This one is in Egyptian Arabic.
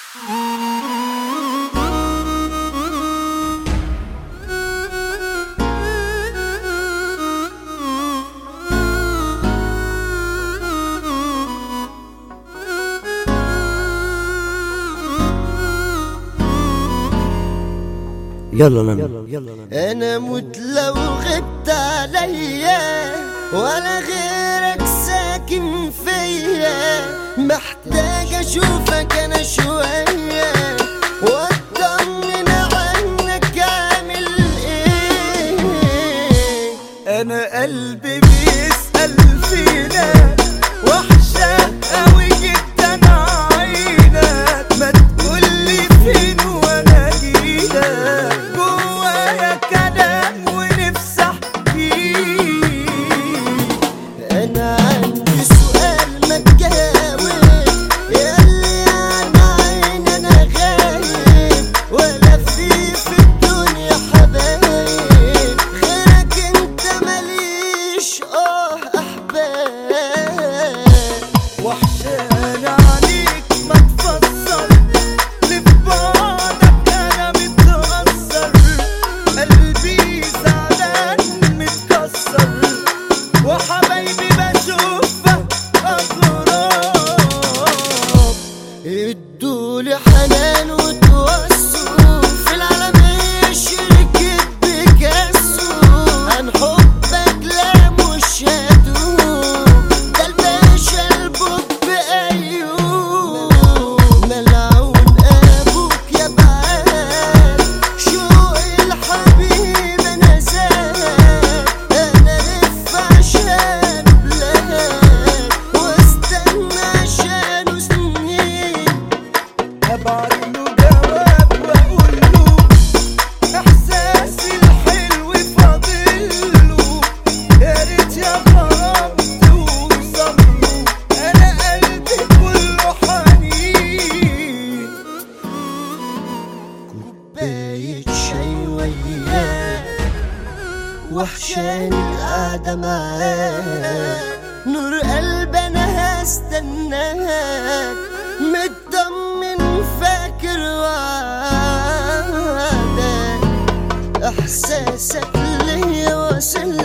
يلا ننام انا مت لو غبت عليا ولا غيرك ساكن فيا محتاج اشوفك انا شوية واطمن عنك عامل ايه انا قلبي بيسأل فينا وحشة قوي جدا عينك ما تقولي فين وانا جيلك جوايا كلام ونفسي احكيه انا عندي سؤال ما تجاوب ياللي انا عين انا غايب ولا في في الدنيا حبايب غيرك انت ماليش اه احباب وحشان عليك ما تفسر لبعدك انا متأثر قلبي زعلان متكسر وحبايبي بشوفها اغراب ادولي حنان وتوسوا في العالمية شركة بيكاسو عن حبك لا مش هدوم ده الباشا البوب ايوب ملعون ابوك يا بعاد شوق الحبيب انا زاد انا لف عشان بلاد واستنى عشانه سنين ابعت له جواب واقول له احساسي الحلو فاضل له يا ريت يا غرام توصل له انا قلبي كله حنين كوباية شاي وياك وحشاني القعدة معاك نور قلب انا هستناك مطمن فاكر وعدك احساسك ليا واصل